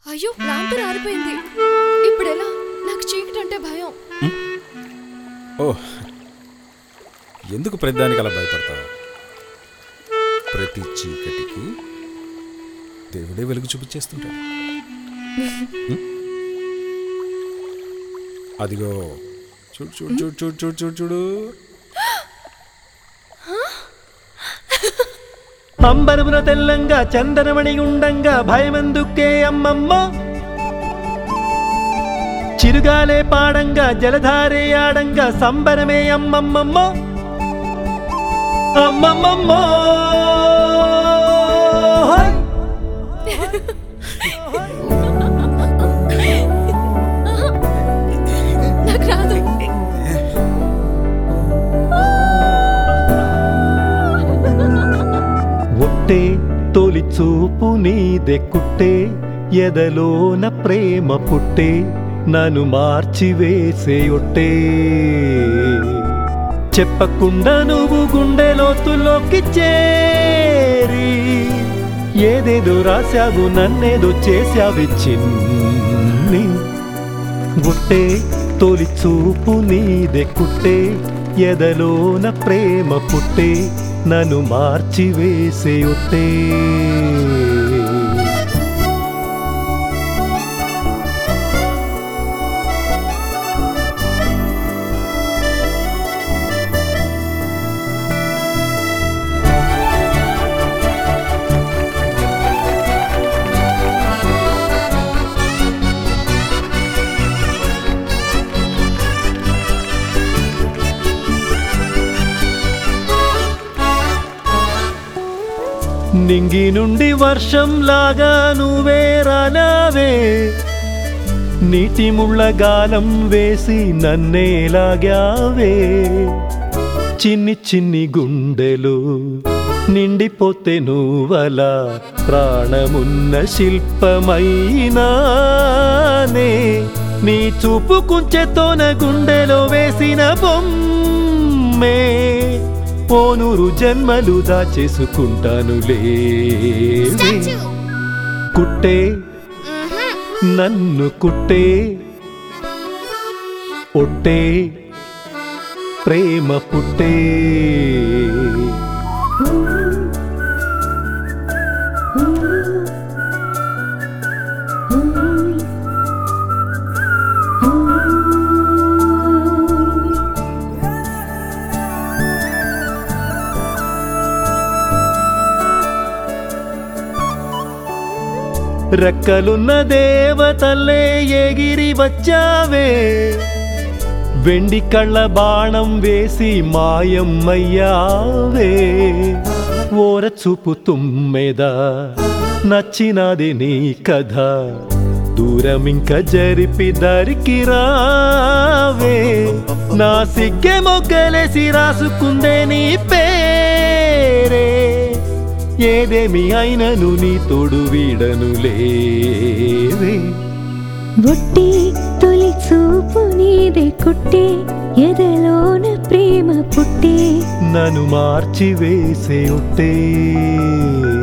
అయ్యో లాంతర్ ఆరిపోయింది ఇప్పుడు ఎలా నాకు చీకటి అంటే భయం ఓ ఎందుకు ప్రతిదానికి అలా భయపడతావు ప్రతి చీకటికి దేవుడే వెలుగు చూపించేస్తుంటాడు ఉం? అదిగో చూడు చూడు చూడు చూడు చూడు చూడు చూడు అంబరమున తెల్లంగా చందనమణి ఉండంగా భయమందుకే అమ్మమ్మ చిరుగాలే పాడంగా జలధారే ఆడంగా సంబరమే అమ్మమ్మమ్మ అమ్మమ్మమ్మ హై! నాకు రాదు ఒట్టే తొలి చూపు నీదె కుట్టే ఎదలోన ప్రేమ పుట్టే నన్ను మార్చి వేసే ఒట్టే చెప్పకుండా నువ్వు గుండె లోతులోకి చేరి ఏదేదో రాశావు నన్నేదో చేశావి చిన్ని గుట్టే తొలి చూపు నీదె కుట్టే ఎదలోన ప్రేమ పుట్టే నన్ను మార్చి వేసే ఒట్టే నింగి నుండి వర్షంలాగా నువ్వే రానావే నీటి ముళ్ళ గాలం వేసి నన్నే లాగావే చిన్ని చిన్ని గుండెలు నిండిపోతే నువ్వలా ప్రాణమున్న శిల్పమైనానే నీ చూపు కుంచెతోన గుండెలో వేసిన బొమ్మే పోనూరు జన్మలు దాచేసుకుంటాను లేవే కుట్టే నన్ను కుట్టే ఒట్టే ప్రేమ పుట్టే రెక్కలున్న దేవతల్లే ఎగిరి వచ్చావే వెండి కళ్ళ బాణం వేసి మాయమ్మయ్యావే ఓర చూపు తుమ్మెదా నచ్చినది నీ కథ దూరం ఇంక జరిపి దరికి రావే నా సిగ్గె మొగ్గలేసి రాసుకుందే నీ పేరే ఏదేమి అయినను నీ తోడు వీడను లేవే ఒట్టి తొలి చూపు నీదే కుట్టే ఎదలోన ప్రేమ పుట్టే నన్ను మార్చి వేసే ఒట్టే